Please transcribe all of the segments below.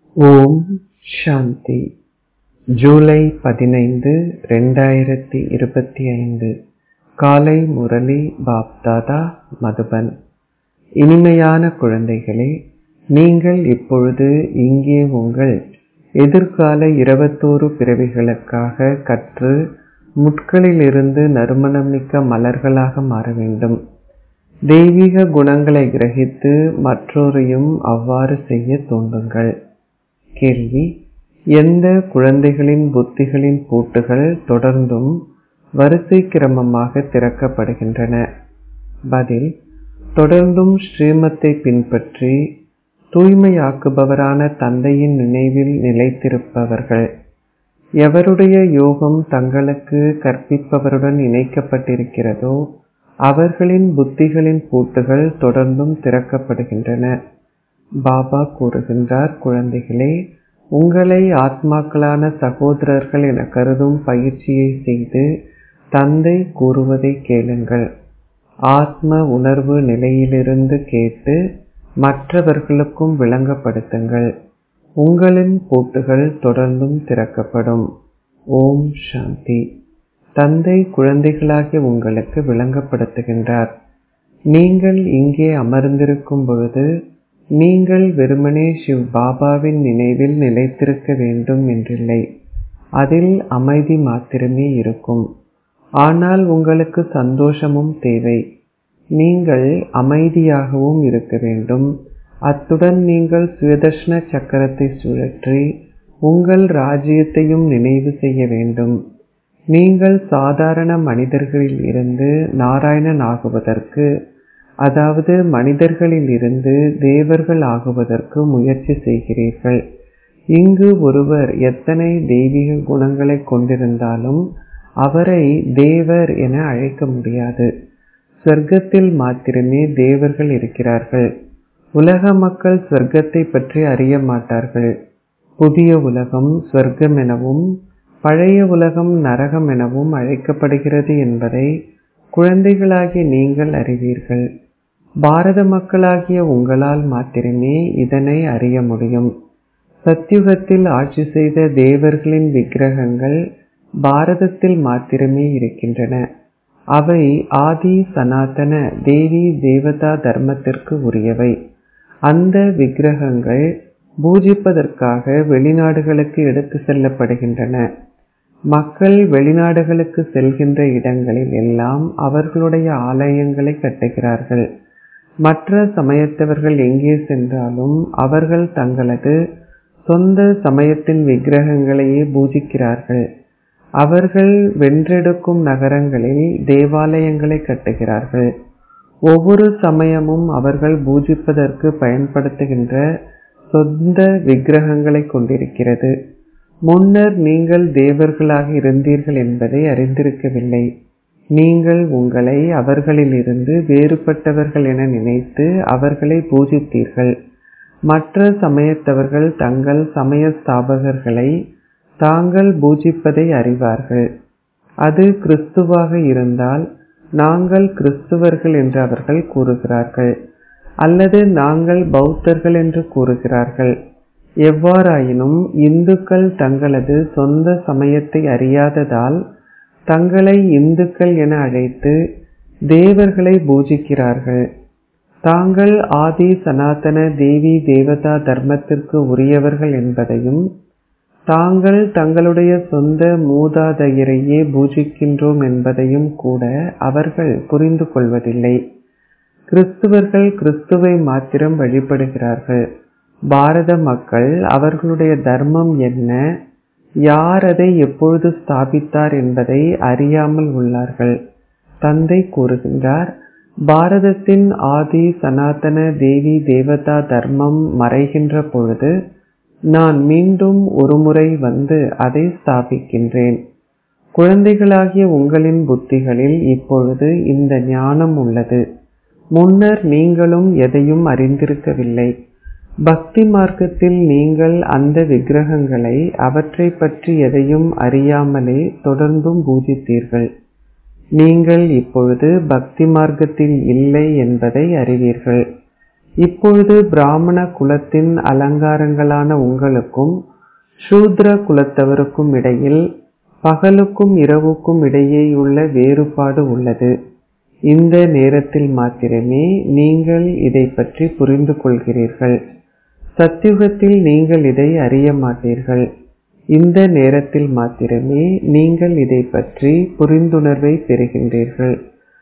ஓம் சாந்தி ஜூலை பதினைந்து ரெண்டாயிரத்தி இருபத்தி ஐந்து காலை முரளி பாப்தாதா மதுபன் இனிமையான குழந்தைகளே நீங்கள் இப்பொழுது இங்கே உங்கள் எதிர்கால இருபத்தோரு பிறவிகளுக்காக கற்று முட்களிலிருந்து நறுமணமிக்க மலர்களாக மாற வேண்டும் தெய்வீக குணங்களை கிரகித்து மற்றோரையும் அவ்வாறு செய்ய தூண்டுங்கள் கேள்வி எந்த குழந்தைகளின் புத்திகளின் பூட்டுகள் தொடர்ந்தும் வரிசை கிரமமாக திறக்கப்படுகின்றன பதில் தொடர்ந்தும் ஸ்ரீமத்தை பின்பற்றி தூய்மையாக்குபவரான தந்தையின் நினைவில் நிலைத்திருப்பவர்கள் எவருடைய யோகம் தங்களுக்கு கற்பிப்பவருடன் இணைக்கப்பட்டிருக்கிறதோ அவர்களின் புத்திகளின் பூட்டுகள் தொடர்ந்தும் திறக்கப்படுகின்றன பாபா கூறுகின்றார் குழந்தைகளே உங்களை ஆத்மாக்களான சகோதரர்கள் என கருதும் பயிற்சியை செய்து தந்தை கூறுவதை கேளுங்கள் ஆத்ம உணர்வு நிலையிலிருந்து கேட்டு மற்றவர்களுக்கும் விளங்கப்படுத்துங்கள் உங்களின் பூட்டுகள் தொடர்ந்தும் திறக்கப்படும் ஓம் சாந்தி தந்தை குழந்தைகளாகிய உங்களுக்கு விளங்கப்படுத்துகின்றார் நீங்கள் இங்கே அமர்ந்திருக்கும் பொழுது நீங்கள் வெறுமனே சிவ் பாபாவின் நினைவில் நிலைத்திருக்க வேண்டும் என்றில்லை அதில் அமைதி மாத்திரமே இருக்கும் ஆனால் உங்களுக்கு சந்தோஷமும் தேவை நீங்கள் அமைதியாகவும் இருக்க வேண்டும் அத்துடன் நீங்கள் சுயதர்ஷன சக்கரத்தை சுழற்றி உங்கள் ராஜ்யத்தையும் நினைவு செய்ய வேண்டும் நீங்கள் சாதாரண மனிதர்களில் இருந்து நாராயணன் ஆகுவதற்கு அதாவது மனிதர்களில் இருந்து தேவர்கள் ஆகுவதற்கு முயற்சி செய்கிறீர்கள் இங்கு ஒருவர் எத்தனை தெய்வீக குணங்களை கொண்டிருந்தாலும் அவரை தேவர் என அழைக்க முடியாது சொர்க்கத்தில் மாத்திரமே தேவர்கள் இருக்கிறார்கள் உலக மக்கள் சொர்க்கத்தை பற்றி அறிய மாட்டார்கள் புதிய உலகம் சொர்க்கம் எனவும் பழைய உலகம் நரகம் எனவும் அழைக்கப்படுகிறது என்பதை குழந்தைகளாகிய நீங்கள் அறிவீர்கள் பாரத மக்களாகிய உங்களால் மாத்திரமே இதனை அறிய முடியும் சத்யுகத்தில் ஆட்சி செய்த தேவர்களின் விக்கிரகங்கள் பாரதத்தில் மாத்திரமே இருக்கின்றன அவை ஆதி சனாதன தேவி தேவதா தர்மத்திற்கு உரியவை அந்த விக்கிரகங்கள் பூஜிப்பதற்காக வெளிநாடுகளுக்கு எடுத்து செல்லப்படுகின்றன மக்கள் வெளிநாடுகளுக்கு செல்கின்ற இடங்களில் எல்லாம் அவர்களுடைய ஆலயங்களை கட்டுகிறார்கள் மற்ற சமயத்தவர்கள் எங்கே சென்றாலும் அவர்கள் தங்களது சொந்த சமயத்தின் விக்கிரகங்களையே பூஜிக்கிறார்கள் அவர்கள் வென்றெடுக்கும் நகரங்களில் தேவாலயங்களை கட்டுகிறார்கள் ஒவ்வொரு சமயமும் அவர்கள் பூஜிப்பதற்கு பயன்படுத்துகின்ற சொந்த விக்கிரகங்களை கொண்டிருக்கிறது முன்னர் நீங்கள் தேவர்களாக இருந்தீர்கள் என்பதை அறிந்திருக்கவில்லை நீங்கள் உங்களை அவர்களிலிருந்து வேறுபட்டவர்கள் என நினைத்து அவர்களை பூஜித்தீர்கள் மற்ற சமயத்தவர்கள் தங்கள் சமய ஸ்தாபகர்களை தாங்கள் பூஜிப்பதை அறிவார்கள் அது கிறிஸ்துவாக இருந்தால் நாங்கள் கிறிஸ்துவர்கள் என்று அவர்கள் கூறுகிறார்கள் அல்லது நாங்கள் பௌத்தர்கள் என்று கூறுகிறார்கள் எவ்வாறாயினும் இந்துக்கள் தங்களது சொந்த சமயத்தை அறியாததால் தங்களை இந்துக்கள் என அழைத்து தேவர்களை பூஜிக்கிறார்கள் தாங்கள் ஆதி சனாதன தேவி தேவதா தர்மத்திற்கு உரியவர்கள் என்பதையும் தாங்கள் தங்களுடைய சொந்த மூதாதையரையே பூஜிக்கின்றோம் என்பதையும் கூட அவர்கள் புரிந்து கொள்வதில்லை கிறிஸ்துவர்கள் கிறிஸ்துவை மாத்திரம் வழிபடுகிறார்கள் பாரத மக்கள் அவர்களுடைய தர்மம் என்ன யார் அதை எப்பொழுது ஸ்தாபித்தார் என்பதை அறியாமல் உள்ளார்கள் தந்தை கூறுகின்றார் பாரதத்தின் ஆதி சனாதன தேவி தேவதா தர்மம் மறைகின்ற பொழுது நான் மீண்டும் ஒருமுறை வந்து அதை ஸ்தாபிக்கின்றேன் குழந்தைகளாகிய உங்களின் புத்திகளில் இப்பொழுது இந்த ஞானம் உள்ளது முன்னர் நீங்களும் எதையும் அறிந்திருக்கவில்லை பக்தி மார்க்கத்தில் நீங்கள் அந்த விக்கிரகங்களை அவற்றை பற்றி எதையும் அறியாமலே தொடர்ந்தும் பூஜித்தீர்கள் நீங்கள் இப்பொழுது பக்தி மார்க்கத்தில் இல்லை என்பதை அறிவீர்கள் இப்பொழுது பிராமண குலத்தின் அலங்காரங்களான உங்களுக்கும் சூத்ர குலத்தவருக்கும் இடையில் பகலுக்கும் இரவுக்கும் இடையேயுள்ள வேறுபாடு உள்ளது இந்த நேரத்தில் மாத்திரமே நீங்கள் இதை பற்றி புரிந்து கொள்கிறீர்கள் சத்தியுகத்தில் நீங்கள் இதை அறிய மாட்டீர்கள் இந்த நேரத்தில் மாத்திரமே நீங்கள் இதை பற்றி புரிந்துணர்வை பெறுகின்றீர்கள்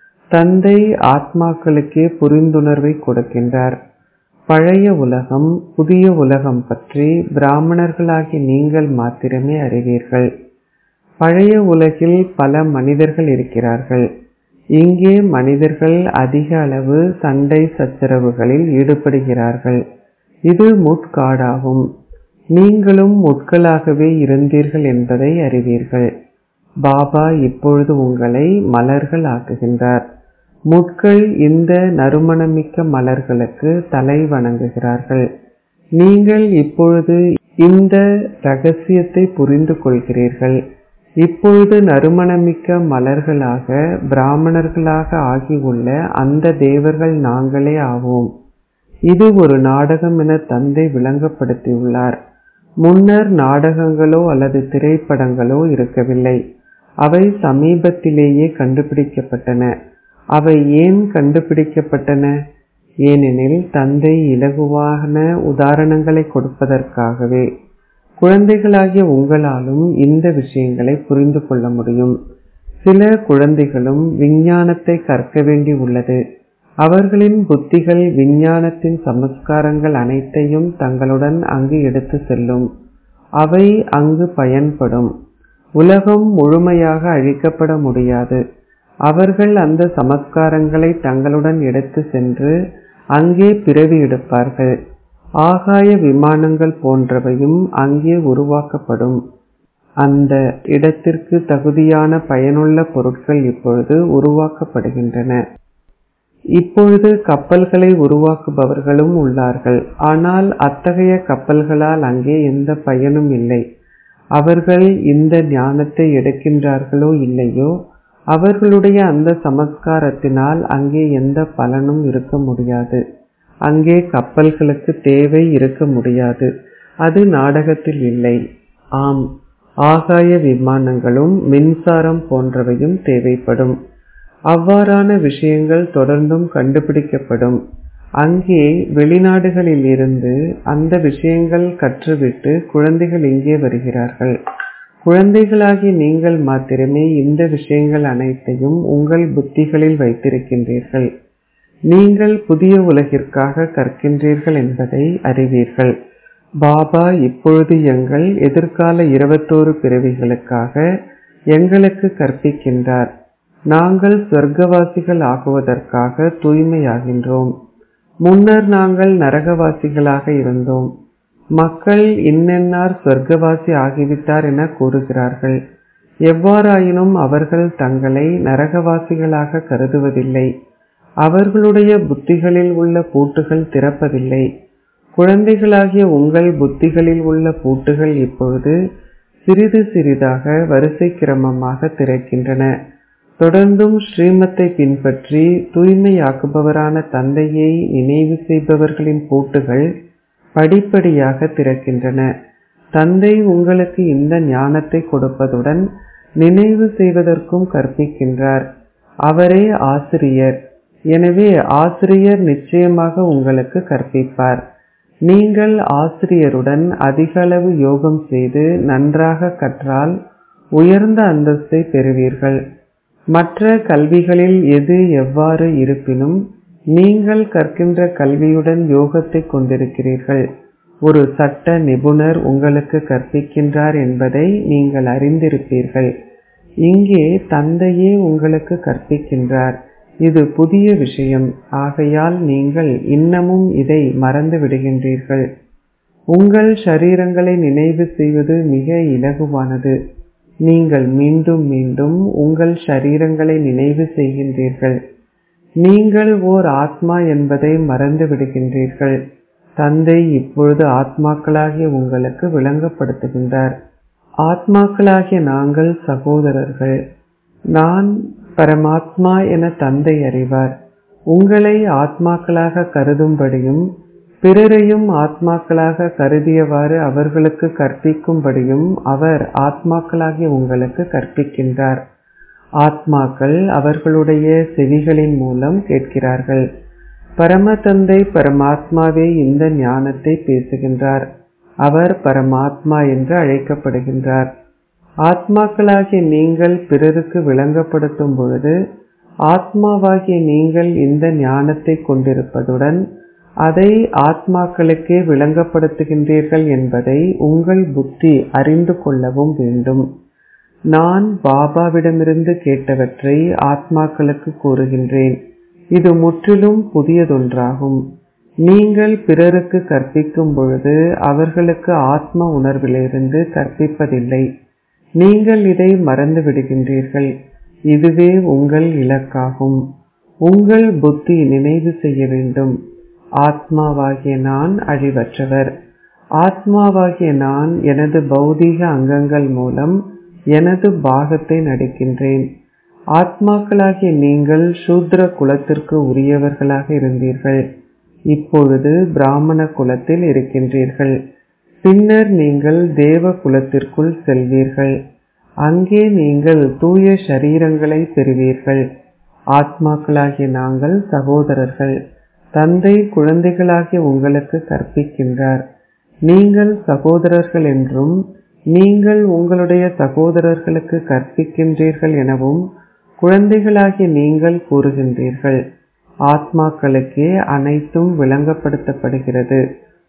தந்தை ஆத்மாக்களுக்கே புரிந்துணர்வை கொடுக்கின்றார் பழைய உலகம் புதிய உலகம் பற்றி பிராமணர்களாகி நீங்கள் மாத்திரமே அறிவீர்கள் பழைய உலகில் பல மனிதர்கள் இருக்கிறார்கள் இங்கே மனிதர்கள் அதிக அளவு சண்டை சச்சரவுகளில் ஈடுபடுகிறார்கள் இது முட்காடாகும் நீங்களும் முட்களாகவே இருந்தீர்கள் என்பதை அறிவீர்கள் பாபா இப்பொழுது உங்களை மலர்கள் ஆக்குகின்றார் முட்கள் இந்த நறுமணமிக்க மலர்களுக்கு தலை வணங்குகிறார்கள் நீங்கள் இப்பொழுது இந்த ரகசியத்தை புரிந்து கொள்கிறீர்கள் இப்பொழுது நறுமணமிக்க மலர்களாக பிராமணர்களாக ஆகியுள்ள அந்த தேவர்கள் நாங்களே ஆவோம் இது ஒரு நாடகம் என தந்தை விளங்கப்படுத்தியுள்ளார் முன்னர் நாடகங்களோ அல்லது திரைப்படங்களோ இருக்கவில்லை அவை சமீபத்திலேயே கண்டுபிடிக்கப்பட்டன அவை ஏன் கண்டுபிடிக்கப்பட்டன ஏனெனில் தந்தை இலகுவான உதாரணங்களை கொடுப்பதற்காகவே குழந்தைகளாகிய உங்களாலும் இந்த விஷயங்களை புரிந்து கொள்ள முடியும் சில குழந்தைகளும் விஞ்ஞானத்தை கற்க வேண்டி உள்ளது அவர்களின் புத்திகள் விஞ்ஞானத்தின் சமஸ்காரங்கள் அனைத்தையும் தங்களுடன் அங்கு எடுத்து செல்லும் அவை அங்கு பயன்படும் உலகம் முழுமையாக அழிக்கப்பட முடியாது அவர்கள் அந்த சமஸ்காரங்களை தங்களுடன் எடுத்து சென்று அங்கே பிறவி எடுப்பார்கள் ஆகாய விமானங்கள் போன்றவையும் அங்கே உருவாக்கப்படும் அந்த இடத்திற்கு தகுதியான பயனுள்ள பொருட்கள் இப்பொழுது உருவாக்கப்படுகின்றன இப்பொழுது கப்பல்களை உருவாக்குபவர்களும் உள்ளார்கள் ஆனால் அத்தகைய கப்பல்களால் அங்கே எந்த பயனும் இல்லை அவர்கள் இந்த ஞானத்தை எடுக்கின்றார்களோ இல்லையோ அவர்களுடைய அந்த சமஸ்காரத்தினால் அங்கே எந்த பலனும் இருக்க முடியாது அங்கே கப்பல்களுக்கு தேவை இருக்க முடியாது அது நாடகத்தில் இல்லை ஆம் ஆகாய விமானங்களும் மின்சாரம் போன்றவையும் தேவைப்படும் அவ்வாறான விஷயங்கள் தொடர்ந்தும் கண்டுபிடிக்கப்படும் அங்கே வெளிநாடுகளில் இருந்து அந்த விஷயங்கள் கற்றுவிட்டு குழந்தைகள் இங்கே வருகிறார்கள் குழந்தைகளாகி நீங்கள் மாத்திரமே இந்த விஷயங்கள் அனைத்தையும் உங்கள் புத்திகளில் வைத்திருக்கின்றீர்கள் நீங்கள் புதிய உலகிற்காக கற்கின்றீர்கள் என்பதை அறிவீர்கள் பாபா இப்பொழுது எங்கள் எதிர்கால இருபத்தோரு பிறவிகளுக்காக எங்களுக்கு கற்பிக்கின்றார் நாங்கள் சொர்க்கவாசிகள் ஆகுவதற்காக தூய்மையாகின்றோம் முன்னர் நாங்கள் நரகவாசிகளாக இருந்தோம் மக்கள் இன்னென்னார் சொர்க்கவாசி ஆகிவிட்டார் என கூறுகிறார்கள் எவ்வாறாயினும் அவர்கள் தங்களை நரகவாசிகளாக கருதுவதில்லை அவர்களுடைய புத்திகளில் உள்ள பூட்டுகள் திறப்பதில்லை குழந்தைகளாகிய உங்கள் புத்திகளில் உள்ள பூட்டுகள் இப்பொழுது சிறிது சிறிதாக வரிசை கிரமமாக திறக்கின்றன தொடர்ந்தும் ஸ்ரீமத்தை பின்பற்றி தூய்மையாக்குபவரான தந்தையை நினைவு செய்பவர்களின் பூட்டுகள் படிப்படியாக திறக்கின்றன தந்தை உங்களுக்கு இந்த ஞானத்தை கொடுப்பதுடன் நினைவு செய்வதற்கும் கற்பிக்கின்றார் அவரே ஆசிரியர் எனவே ஆசிரியர் நிச்சயமாக உங்களுக்கு கற்பிப்பார் நீங்கள் ஆசிரியருடன் அதிக அளவு யோகம் செய்து நன்றாக கற்றால் உயர்ந்த அந்தஸ்தை பெறுவீர்கள் மற்ற கல்விகளில் எது எவ்வாறு இருப்பினும் நீங்கள் கற்கின்ற கல்வியுடன் யோகத்தை கொண்டிருக்கிறீர்கள் ஒரு சட்ட நிபுணர் உங்களுக்கு கற்பிக்கின்றார் என்பதை நீங்கள் அறிந்திருப்பீர்கள் இங்கே தந்தையே உங்களுக்கு கற்பிக்கின்றார் இது புதிய விஷயம் ஆகையால் நீங்கள் இன்னமும் இதை மறந்து விடுகின்றீர்கள் உங்கள் ஷரீரங்களை நினைவு செய்வது மிக இலகுவானது நீங்கள் மீண்டும் மீண்டும் உங்கள் ஷரீரங்களை நினைவு செய்கின்றீர்கள் நீங்கள் ஓர் ஆத்மா என்பதை மறந்து விடுகின்றீர்கள் தந்தை இப்பொழுது ஆத்மாக்களாகிய உங்களுக்கு விளங்கப்படுத்துகின்றார் ஆத்மாக்களாகிய நாங்கள் சகோதரர்கள் நான் பரமாத்மா என தந்தை அறிவார் உங்களை ஆத்மாக்களாக கருதும்படியும் பிறரையும் ஆத்மாக்களாக கருதியவாறு அவர்களுக்கு கற்பிக்கும்படியும் அவர் ஆத்மாக்களாகிய உங்களுக்கு கற்பிக்கின்றார் ஆத்மாக்கள் அவர்களுடைய செவிகளின் மூலம் கேட்கிறார்கள் பரமதந்தை பரமாத்மாவே இந்த ஞானத்தை பேசுகின்றார் அவர் பரமாத்மா என்று அழைக்கப்படுகின்றார் ஆத்மாக்களாகிய நீங்கள் பிறருக்கு விளங்கப்படுத்தும் பொழுது ஆத்மாவாகிய நீங்கள் இந்த ஞானத்தை கொண்டிருப்பதுடன் அதை ஆத்மாக்களுக்கே விளங்கப்படுத்துகின்றீர்கள் என்பதை உங்கள் புத்தி அறிந்து கொள்ளவும் வேண்டும் நான் பாபாவிடமிருந்து கேட்டவற்றை ஆத்மாக்களுக்கு கூறுகின்றேன் இது முற்றிலும் புதியதொன்றாகும் நீங்கள் பிறருக்கு கற்பிக்கும் பொழுது அவர்களுக்கு ஆத்ம உணர்விலிருந்து கற்பிப்பதில்லை நீங்கள் இதை மறந்து விடுகின்றீர்கள் இதுவே உங்கள் இலக்காகும் உங்கள் புத்தி நினைவு செய்ய வேண்டும் ஆத்மாவாகிய நான் அழிவற்றவர் ஆத்மாவாகிய நான் எனது பௌதீக அங்கங்கள் மூலம் எனது பாகத்தை நடிக்கின்றேன் ஆத்மாக்களாகிய நீங்கள் சூத்ர குலத்திற்கு உரியவர்களாக இருந்தீர்கள் இப்பொழுது பிராமண குலத்தில் இருக்கின்றீர்கள் பின்னர் நீங்கள் தேவ குலத்திற்குள் செல்வீர்கள் அங்கே நீங்கள் தூய சரீரங்களை பெறுவீர்கள் ஆத்மாக்களாகிய நாங்கள் சகோதரர்கள் தந்தை குழந்தைகளாகிய உங்களுக்கு கற்பிக்கின்றார் நீங்கள் சகோதரர்கள் என்றும் நீங்கள் உங்களுடைய சகோதரர்களுக்கு கற்பிக்கின்றீர்கள் எனவும் குழந்தைகளாகிய நீங்கள் கூறுகின்றீர்கள் ஆத்மாக்களுக்கே அனைத்தும் விளங்கப்படுத்தப்படுகிறது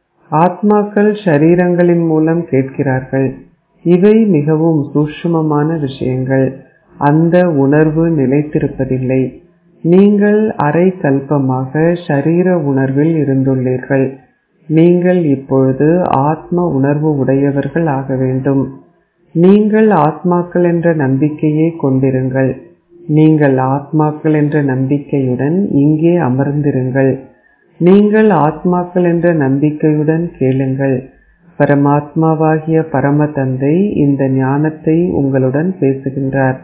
ஆத்மாக்கள் ஷரீரங்களின் மூலம் கேட்கிறார்கள் இவை மிகவும் சூட்சுமமான விஷயங்கள் அந்த உணர்வு நிலைத்திருப்பதில்லை நீங்கள் அரை கல்பமாக ஷரீர உணர்வில் இருந்துள்ளீர்கள் நீங்கள் இப்பொழுது ஆத்ம உணர்வு உடையவர்கள் ஆக வேண்டும் நீங்கள் ஆத்மாக்கள் என்ற நம்பிக்கையை கொண்டிருங்கள் நீங்கள் ஆத்மாக்கள் என்ற நம்பிக்கையுடன் இங்கே அமர்ந்திருங்கள் நீங்கள் ஆத்மாக்கள் என்ற நம்பிக்கையுடன் கேளுங்கள் பரமாத்மாவாகிய பரம தந்தை இந்த ஞானத்தை உங்களுடன் பேசுகின்றார்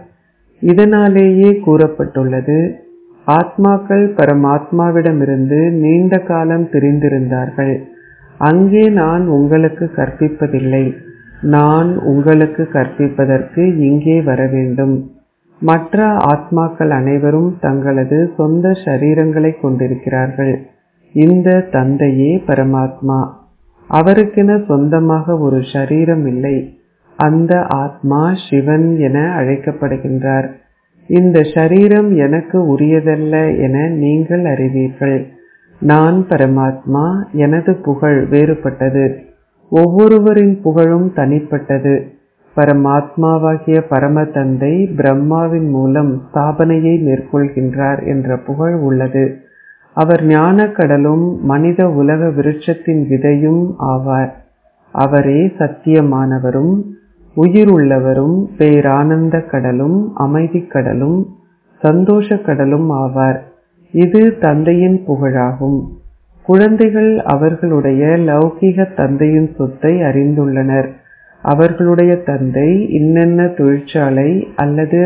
இதனாலேயே கூறப்பட்டுள்ளது ஆத்மாக்கள் பரமாத்மாவிடமிருந்து நீண்ட காலம் பிரிந்திருந்தார்கள் அங்கே நான் உங்களுக்கு கற்பிப்பதில்லை நான் உங்களுக்கு கற்பிப்பதற்கு இங்கே வர வேண்டும் மற்ற ஆத்மாக்கள் அனைவரும் தங்களது சொந்த சரீரங்களை கொண்டிருக்கிறார்கள் இந்த தந்தையே பரமாத்மா அவருக்கென சொந்தமாக ஒரு சரீரம் இல்லை அந்த ஆத்மா சிவன் என அழைக்கப்படுகின்றார் இந்த சரீரம் எனக்கு உரியதல்ல என நீங்கள் அறிவீர்கள் நான் பரமாத்மா எனது புகழ் வேறுபட்டது ஒவ்வொருவரின் புகழும் தனிப்பட்டது பரமாத்மாவாகிய பரம தந்தை பிரம்மாவின் மூலம் ஸ்தாபனையை மேற்கொள்கின்றார் என்ற புகழ் உள்ளது அவர் ஞான கடலும் மனித உலக விருட்சத்தின் விதையும் ஆவார் அவரே சத்தியமானவரும் உயிருள்ளவரும் பேரானந்த கடலும் அமைதி கடலும் சந்தோஷ கடலும் ஆவார் இது தந்தையின் புகழாகும் குழந்தைகள் அவர்களுடைய லௌகிக தந்தையின் சொத்தை அறிந்துள்ளனர் அவர்களுடைய தந்தை இன்னென்ன தொழிற்சாலை அல்லது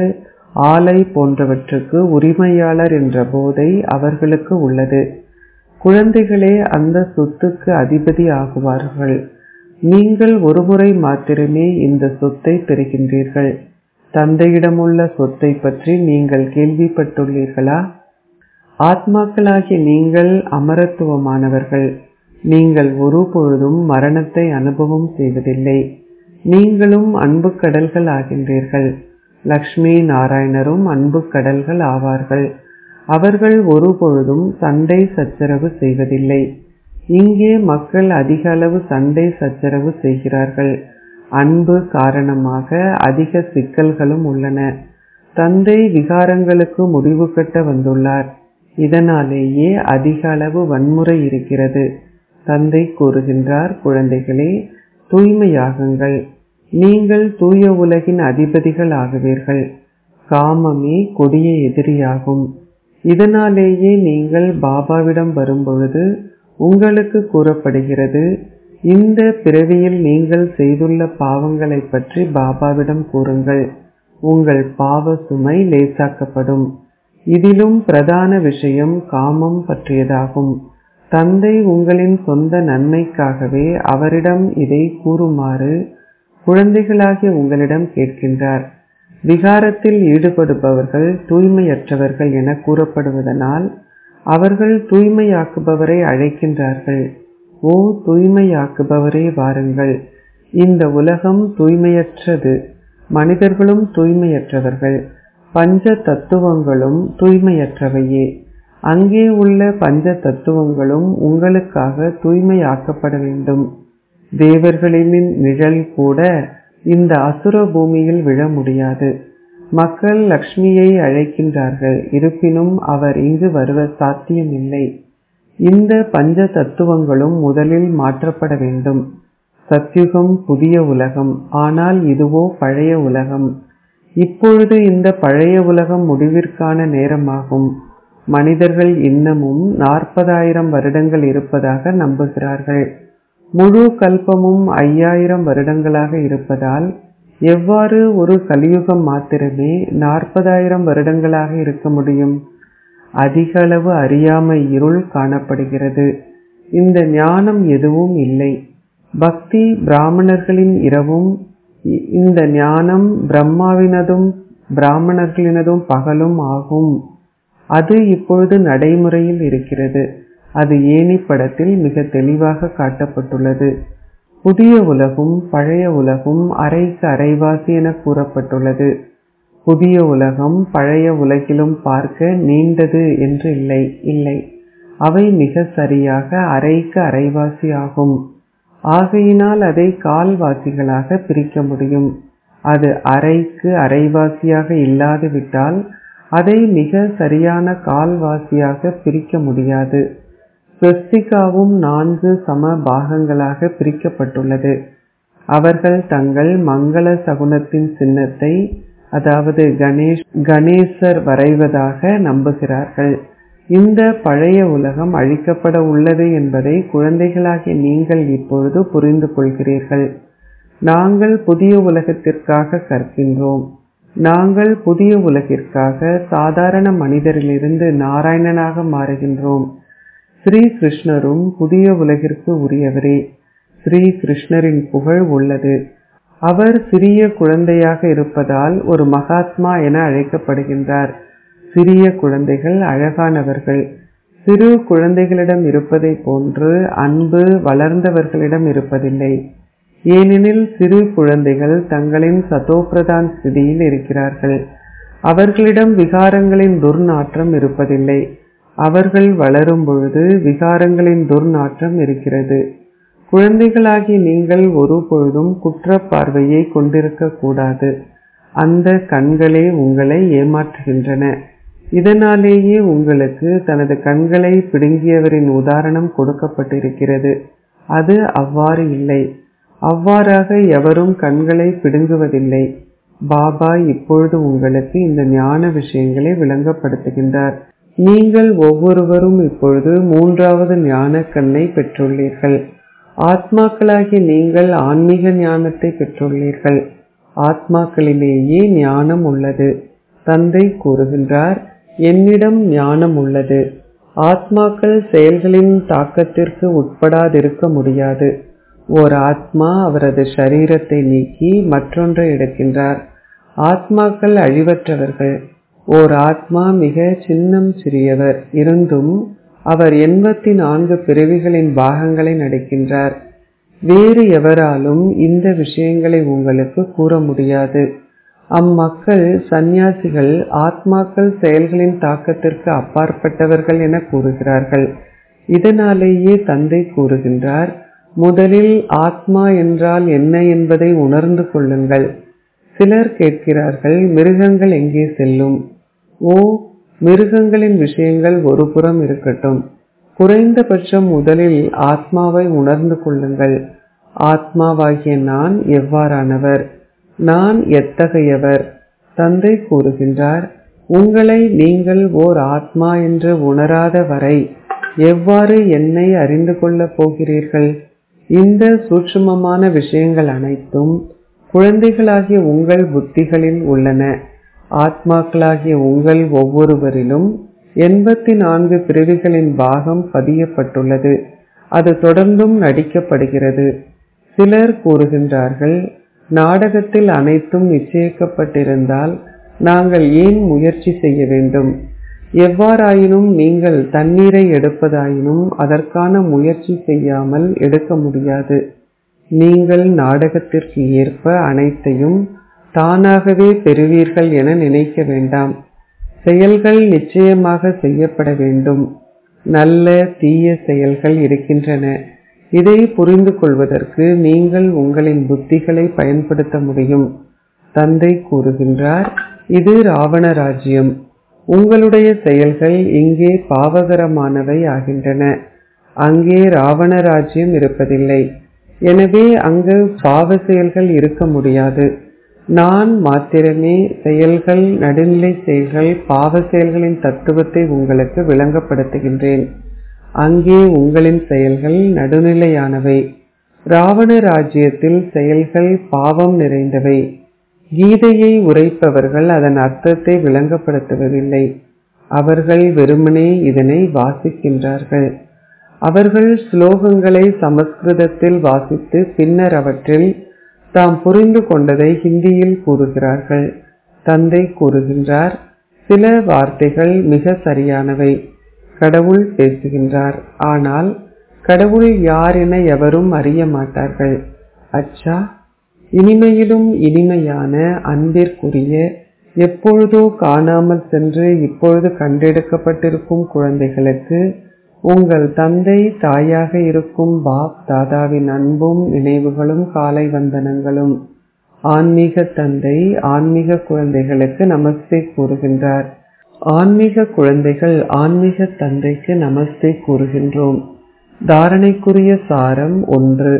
ஆலை போன்றவற்றுக்கு உரிமையாளர் என்ற போதை அவர்களுக்கு உள்ளது குழந்தைகளே அந்த சொத்துக்கு அதிபதி ஆகுவார்கள் நீங்கள் ஒருமுறை மாத்திரமே இந்த சொத்தை பெறுகின்றீர்கள் தந்தையிடமுள்ள சொத்தை பற்றி நீங்கள் கேள்விப்பட்டுள்ளீர்களா ஆத்மாக்களாகிய நீங்கள் அமரத்துவமானவர்கள் நீங்கள் ஒரு பொழுதும் மரணத்தை அனுபவம் செய்வதில்லை நீங்களும் அன்பு கடல்கள் ஆகின்றீர்கள் லக்ஷ்மி நாராயணரும் அன்பு கடல்கள் ஆவார்கள் அவர்கள் ஒரு பொழுதும் சண்டை சச்சரவு செய்வதில்லை இங்கே மக்கள் அதிக அளவு சண்டை சச்சரவு செய்கிறார்கள் அன்பு காரணமாக அதிக சிக்கல்களும் உள்ளன தந்தை விகாரங்களுக்கு முடிவு கட்ட வந்துள்ளார் இதனாலேயே அதிக அளவு வன்முறை இருக்கிறது தந்தை கூறுகின்றார் குழந்தைகளே தூய்மையாகுங்கள் நீங்கள் தூய உலகின் அதிபதிகள் ஆகுவீர்கள் காமமே கொடிய எதிரியாகும் இதனாலேயே நீங்கள் பாபாவிடம் வரும்பொழுது உங்களுக்கு கூறப்படுகிறது இந்த பிறவியில் நீங்கள் செய்துள்ள பாவங்களை பற்றி பாபாவிடம் கூறுங்கள் உங்கள் பாவ சுமை லேசாக்கப்படும் இதிலும் பிரதான விஷயம் காமம் பற்றியதாகும் தந்தை உங்களின் சொந்த நன்மைக்காகவே அவரிடம் இதை கூறுமாறு குழந்தைகளாகிய உங்களிடம் கேட்கின்றார் விகாரத்தில் ஈடுபடுபவர்கள் தூய்மையற்றவர்கள் என கூறப்படுவதனால் அவர்கள் தூய்மையாக்குபவரை அழைக்கின்றார்கள் ஓ தூய்மையாக்குபவரே வாருங்கள் இந்த உலகம் தூய்மையற்றது மனிதர்களும் தூய்மையற்றவர்கள் பஞ்ச தத்துவங்களும் தூய்மையற்றவையே அங்கே உள்ள பஞ்ச தத்துவங்களும் உங்களுக்காக தூய்மையாக்கப்பட வேண்டும் தேவர்களின் நிழல் கூட இந்த அசுர பூமியில் விழ முடியாது மக்கள் லக்ஷ்மியை அழைக்கின்றார்கள் இருப்பினும் அவர் இங்கு வருவ சாத்தியமில்லை இந்த பஞ்ச தத்துவங்களும் முதலில் மாற்றப்பட வேண்டும் சத்யுகம் புதிய உலகம் ஆனால் இதுவோ பழைய உலகம் இப்பொழுது இந்த பழைய உலகம் முடிவிற்கான நேரமாகும் மனிதர்கள் இன்னமும் நாற்பதாயிரம் வருடங்கள் இருப்பதாக நம்புகிறார்கள் முழு கல்பமும் ஐயாயிரம் வருடங்களாக இருப்பதால் எவ்வாறு ஒரு கலியுகம் மாத்திரமே நாற்பதாயிரம் வருடங்களாக இருக்க முடியும் அதிக அளவு அறியாமை இருள் காணப்படுகிறது இந்த ஞானம் எதுவும் இல்லை பக்தி பிராமணர்களின் இரவும் இந்த ஞானம் பிரம்மாவினதும் பிராமணர்களினதும் பகலும் ஆகும் அது இப்பொழுது நடைமுறையில் இருக்கிறது அது ஏனி படத்தில் மிக தெளிவாக காட்டப்பட்டுள்ளது புதிய உலகும் பழைய உலகும் அரைக்கு அரைவாசி என கூறப்பட்டுள்ளது புதிய உலகம் பழைய உலகிலும் பார்க்க நீண்டது என்று இல்லை இல்லை அவை மிக சரியாக அரைக்கு அரைவாசி ஆகும் ஆகையினால் அதை கால்வாசிகளாக பிரிக்க முடியும் அது அரைக்கு அரைவாசியாக இல்லாது விட்டால் அதை மிக சரியான கால்வாசியாக பிரிக்க முடியாது ஸ்வஸ்திகாவும் நான்கு சம பாகங்களாக பிரிக்கப்பட்டுள்ளது அவர்கள் தங்கள் மங்கள சகுனத்தின் சின்னத்தை அதாவது கணேஷ் கணேசர் வரைவதாக நம்புகிறார்கள் இந்த பழைய உலகம் அழிக்கப்பட உள்ளது என்பதை குழந்தைகளாகிய நீங்கள் இப்பொழுது புரிந்து கொள்கிறீர்கள் நாங்கள் புதிய உலகத்திற்காக கற்கின்றோம் நாங்கள் புதிய உலகிற்காக சாதாரண மனிதரிலிருந்து நாராயணனாக மாறுகின்றோம் ஸ்ரீ கிருஷ்ணரும் புதிய உலகிற்கு உரியவரே ஸ்ரீ கிருஷ்ணரின் புகழ் உள்ளது அவர் சிறிய குழந்தையாக இருப்பதால் ஒரு மகாத்மா என அழைக்கப்படுகின்றார் சிறிய குழந்தைகள் அழகானவர்கள் சிறு குழந்தைகளிடம் இருப்பதை போன்று அன்பு வளர்ந்தவர்களிடம் இருப்பதில்லை ஏனெனில் சிறு குழந்தைகள் தங்களின் சதோப்பிரதான் ஸ்திதியில் இருக்கிறார்கள் அவர்களிடம் விகாரங்களின் துர்நாற்றம் இருப்பதில்லை அவர்கள் வளரும் பொழுது விகாரங்களின் துர்நாற்றம் இருக்கிறது குழந்தைகளாகி நீங்கள் ஒரு பொழுதும் குற்ற பார்வையை கொண்டிருக்க கூடாது அந்த கண்களே உங்களை ஏமாற்றுகின்றன இதனாலேயே உங்களுக்கு தனது கண்களை பிடுங்கியவரின் உதாரணம் கொடுக்கப்பட்டிருக்கிறது அது அவ்வாறு இல்லை அவ்வாறாக எவரும் கண்களை பிடுங்குவதில்லை பாபா இப்பொழுது உங்களுக்கு இந்த ஞான விஷயங்களை விளங்கப்படுத்துகின்றார் நீங்கள் ஒவ்வொருவரும் இப்பொழுது மூன்றாவது ஞான கண்ணை பெற்றுள்ளீர்கள் ஆத்மாக்களாகிய நீங்கள் ஆன்மீக ஞானத்தை பெற்றுள்ளீர்கள் ஆத்மாக்களிலேயே ஞானம் உள்ளது தந்தை கூறுகின்றார் என்னிடம் ஞானம் உள்ளது ஆத்மாக்கள் செயல்களின் தாக்கத்திற்கு உட்படாதிருக்க முடியாது ஓர் ஆத்மா அவரது சரீரத்தை நீக்கி மற்றொன்றை எடுக்கின்றார் ஆத்மாக்கள் அழிவற்றவர்கள் ஓர் ஆத்மா மிக சின்னம் சிறியவர் இருந்தும் அவர் எண்பத்தி நான்கு பிறவிகளின் பாகங்களை நடிக்கின்றார் வேறு எவராலும் இந்த விஷயங்களை உங்களுக்கு கூற முடியாது அம்மக்கள் சந்நியாசிகள் ஆத்மாக்கள் செயல்களின் தாக்கத்திற்கு அப்பாற்பட்டவர்கள் என கூறுகிறார்கள் இதனாலேயே தந்தை கூறுகின்றார் முதலில் ஆத்மா என்றால் என்ன என்பதை உணர்ந்து கொள்ளுங்கள் சிலர் கேட்கிறார்கள் மிருகங்கள் எங்கே செல்லும் ஓ மிருகங்களின் விஷயங்கள் ஒரு புறம் இருக்கட்டும் குறைந்தபட்சம் முதலில் ஆத்மாவை உணர்ந்து கொள்ளுங்கள் ஆத்மாவாகிய நான் எவ்வாறானவர் நான் எத்தகையவர் தந்தை கூறுகின்றார் உங்களை நீங்கள் ஓர் ஆத்மா என்று உணராத வரை எவ்வாறு என்னை அறிந்து கொள்ளப் போகிறீர்கள் இந்த சூட்சுமமான விஷயங்கள் அனைத்தும் குழந்தைகளாகிய உங்கள் புத்திகளில் உள்ளன ஆத்மாக்களாகிய உங்கள் ஒவ்வொருவரிலும் எண்பத்தி நான்கு பிறவிகளின் பாகம் பதியப்பட்டுள்ளது அது தொடர்ந்தும் நடிக்கப்படுகிறது சிலர் கூறுகின்றார்கள் நாடகத்தில் அனைத்தும் நிச்சயிக்கப்பட்டிருந்தால் நாங்கள் ஏன் முயற்சி செய்ய வேண்டும் எவ்வாறாயினும் நீங்கள் தண்ணீரை எடுப்பதாயினும் அதற்கான முயற்சி செய்யாமல் எடுக்க முடியாது நீங்கள் நாடகத்திற்கு ஏற்ப அனைத்தையும் தானாகவே பெறுவீர்கள் என நினைக்க வேண்டாம் செயல்கள் நிச்சயமாக செய்யப்பட வேண்டும் நல்ல தீய செயல்கள் இருக்கின்றன இதை புரிந்து கொள்வதற்கு நீங்கள் உங்களின் புத்திகளை பயன்படுத்த முடியும் தந்தை கூறுகின்றார் இது ராவண ராஜ்யம் உங்களுடைய செயல்கள் இங்கே பாவகரமானவை ஆகின்றன அங்கே ராவண ராஜ்யம் இருப்பதில்லை எனவே அங்கு பாவ செயல்கள் இருக்க முடியாது நான் மாத்திரமே செயல்கள் நடுநிலை செயல்கள் பாவ செயல்களின் தத்துவத்தை உங்களுக்கு விளங்கப்படுத்துகின்றேன் அங்கே உங்களின் செயல்கள் நடுநிலையானவை ராவண ராஜ்யத்தில் செயல்கள் பாவம் நிறைந்தவை கீதையை உரைப்பவர்கள் அதன் அர்த்தத்தை விளங்கப்படுத்துவதில்லை அவர்கள் வெறுமனே இதனை வாசிக்கின்றார்கள் அவர்கள் ஸ்லோகங்களை சமஸ்கிருதத்தில் வாசித்து பின்னர் அவற்றில் தாம் புரிந்து கொண்டதை ஹிந்தியில் கூறுகிறார்கள் தந்தை கூறுகின்றார் சில வார்த்தைகள் மிக சரியானவை கடவுள் பேசுகின்றார் ஆனால் கடவுள் யார் என எவரும் அறிய மாட்டார்கள் அச்சா இனிமையிலும் இனிமையான அன்பிற்குரிய எப்பொழுதோ காணாமல் சென்று இப்பொழுது கண்டெடுக்கப்பட்டிருக்கும் குழந்தைகளுக்கு உங்கள் தந்தை தாயாக இருக்கும் பாப் தாதாவின் அன்பும் நினைவுகளும் காலை வந்தனங்களும் ஆன்மீக தந்தை ஆன்மீக குழந்தைகளுக்கு நமஸ்தே கூறுகின்றார் ஆன்மீக குழந்தைகள் ஆன்மீக தந்தைக்கு நமஸ்தே கூறுகின்றோம் தாரணைக்குரிய சாரம் ஒன்று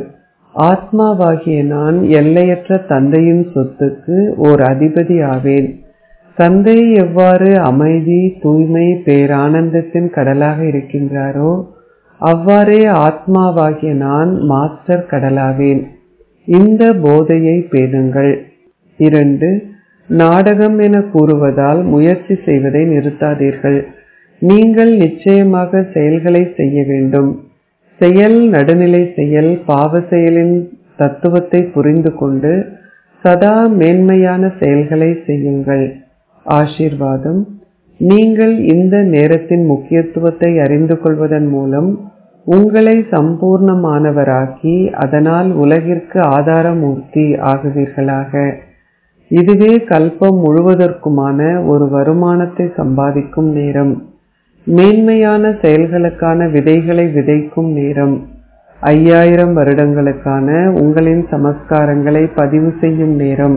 ஆத்மாவாகிய நான் எல்லையற்ற தந்தையின் சொத்துக்கு ஓர் அதிபதி ஆவேன் தந்தை எவ்வாறு அமைதி தூய்மை பேரானந்தத்தின் கடலாக இருக்கின்றாரோ அவ்வாறே ஆத்மாவாகிய நான் மாஸ்டர் கடலாவேன் இந்த போதையை பேணுங்கள் இரண்டு நாடகம் என கூறுவதால் முயற்சி செய்வதை நிறுத்தாதீர்கள் நீங்கள் நிச்சயமாக செயல்களை செய்ய வேண்டும் செயல் நடுநிலை செயல் பாவ செயலின் தத்துவத்தை புரிந்து கொண்டு சதா மேன்மையான செயல்களை செய்யுங்கள் ஆசீர்வாதம் நீங்கள் இந்த நேரத்தின் முக்கியத்துவத்தை அறிந்து கொள்வதன் மூலம் உங்களை சம்பூர்ணமானவராக்கி அதனால் உலகிற்கு ஆதாரமூர்த்தி ஆகுவீர்களாக இதுவே கல்பம் முழுவதற்குமான ஒரு வருமானத்தை சம்பாதிக்கும் நேரம் மேன்மையான செயல்களுக்கான விதைகளை விதைக்கும் நேரம் ஐயாயிரம் வருடங்களுக்கான உங்களின் சமஸ்காரங்களை பதிவு செய்யும் நேரம்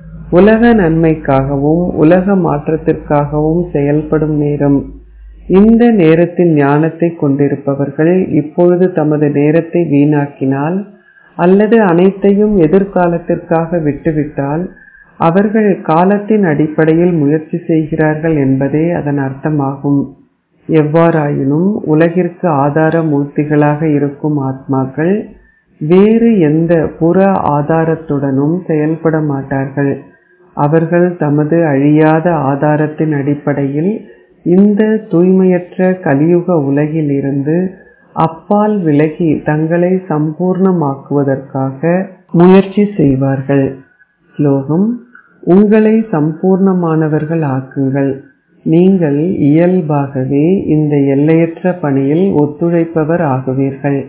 உலக நன்மைக்காகவும் உலக மாற்றத்திற்காகவும் செயல்படும் நேரம் இந்த நேரத்தின் ஞானத்தை கொண்டிருப்பவர்கள் இப்பொழுது தமது நேரத்தை வீணாக்கினால் அல்லது அனைத்தையும் எதிர்காலத்திற்காக விட்டுவிட்டால் அவர்கள் காலத்தின் அடிப்படையில் முயற்சி செய்கிறார்கள் என்பதே அதன் அர்த்தமாகும் எவ்வாறாயினும் உலகிற்கு ஆதார மூர்த்திகளாக இருக்கும் ஆத்மாக்கள் வேறு எந்த புற ஆதாரத்துடனும் செயல்பட மாட்டார்கள் அவர்கள் தமது அழியாத ஆதாரத்தின் அடிப்படையில் இந்த தூய்மையற்ற கலியுக உலகில் இருந்து அப்பால் விலகி தங்களை சம்பூர்ணமாக்குவதற்காக முயற்சி செய்வார்கள் ஸ்லோகம் உங்களை சம்பூர்ணமானவர்கள் ஆக்குங்கள் நீங்கள் இயல்பாகவே இந்த எல்லையற்ற பணியில் ஒத்துழைப்பவர் ஆகுவீர்கள்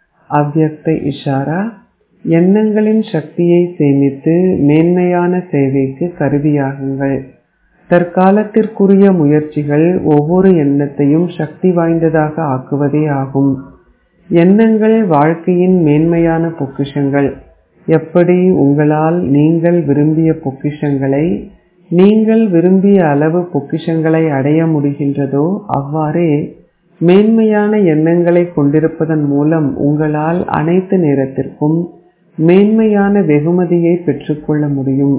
அவ்யக்த இஷாரா எண்ணங்களின் சக்தியை சேமித்து மேன்மையான சேவைக்கு கருவியாகுங்கள் தற்காலத்திற்குரிய முயற்சிகள் ஒவ்வொரு எண்ணத்தையும் சக்தி வாய்ந்ததாக ஆக்குவதே ஆகும் எண்ணங்கள் வாழ்க்கையின் மேன்மையான பொக்கிஷங்கள் எப்படி உங்களால் நீங்கள் விரும்பிய பொக்கிஷங்களை நீங்கள் விரும்பிய அளவு பொக்கிஷங்களை அடைய முடிகின்றதோ அவ்வாறே மேன்மையான எண்ணங்களை கொண்டிருப்பதன் மூலம் உங்களால் அனைத்து நேரத்திற்கும் மேன்மையான வெகுமதியை பெற்றுக்கொள்ள முடியும்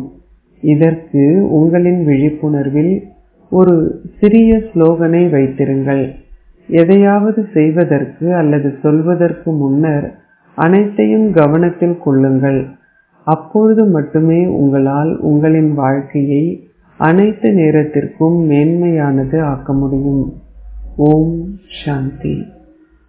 இதற்கு உங்களின் விழிப்புணர்வில் ஒரு சிறிய ஸ்லோகனை வைத்திருங்கள் எதையாவது செய்வதற்கு அல்லது சொல்வதற்கு முன்னர் அனைத்தையும் கவனத்தில் கொள்ளுங்கள் அப்பொழுது மட்டுமே உங்களால் உங்களின் வாழ்க்கையை அனைத்து நேரத்திற்கும் மேன்மையானது ஆக்க முடியும் ஓம் சாந்தி